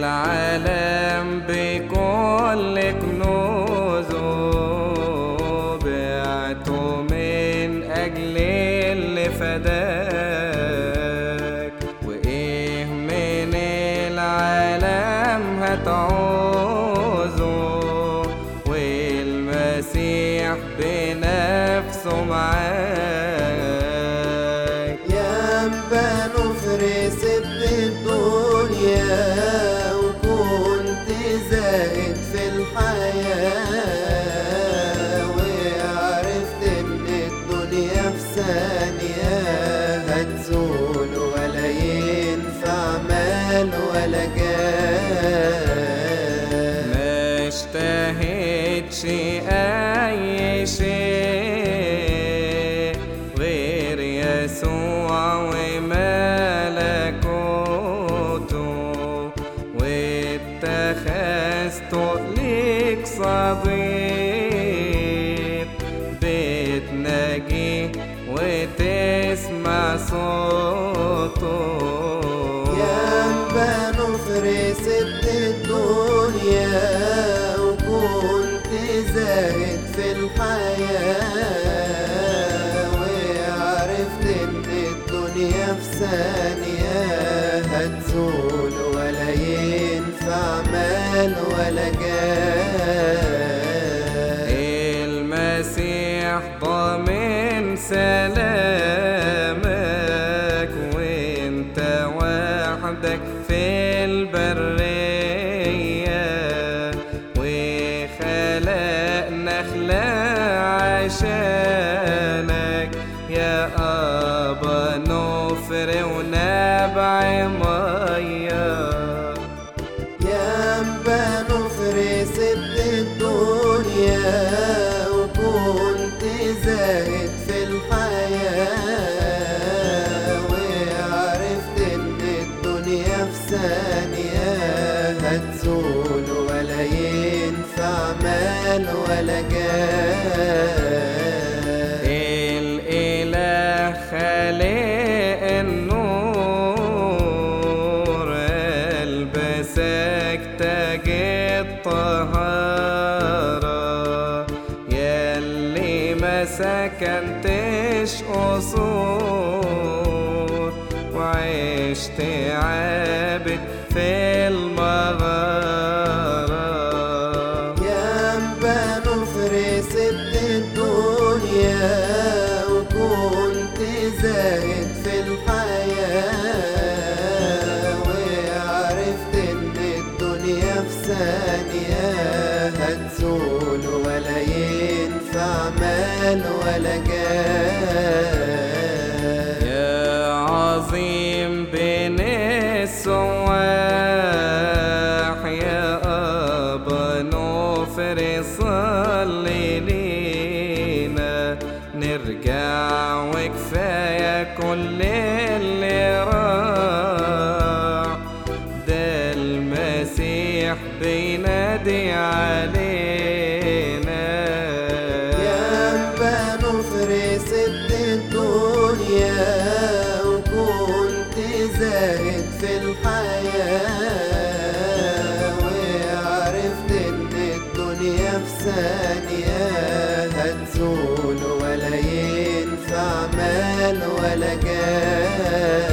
العالم بكل كنوزه بعته من أجل اللي فداك وإيه من العالم هتعوزه والمسيح بنفسه معاك يا بنو فرس الدنيا وكنت زاهد في الحياة وعرفت ان الدنيا في ثانية هتزول ولا ينفع مال ولا جاه ما اشتهتش اي شيء غير يسوع وملكوته واتخذت ليك صديق بتناجي وتسمع صوته يا بنو فرس الدنيا وكنت زاهد في الحياة وعرفت ان الدنيا في ثانية هتزول ولا ينفع مال ولا جاه المسيح ضامن سلامك وانت وحدك في البرية وخلق نخلة عشانك يا أبا نفر ونبع مية يا بنو فرس الدنيا وكنت زاهد في الحياة وعرفت ان الدنيا في ثانية هتزول ولا ينفع مال ولا جاه الإله خالق النور ألبسك تاج الطهارة ياللي ما سكنتش قصور وعشت عابد في المغارة يا بنو فرس الدنيا وكنت زاهد في الحياة وعرفت ان الدنيا في ثانية هتزول ولا ينفع مال ولا جاه يا عظيم بين السواح يا أبا نوفر صلي لينا نرجع وكفاية كل اللي راح ده المسيح بينادي علينا يا بنو فرس الدنيا وكنت زاهد في الحياة وعرفت ان الدنيا في ثانية هتزول ولا ينفع مال ولا جاه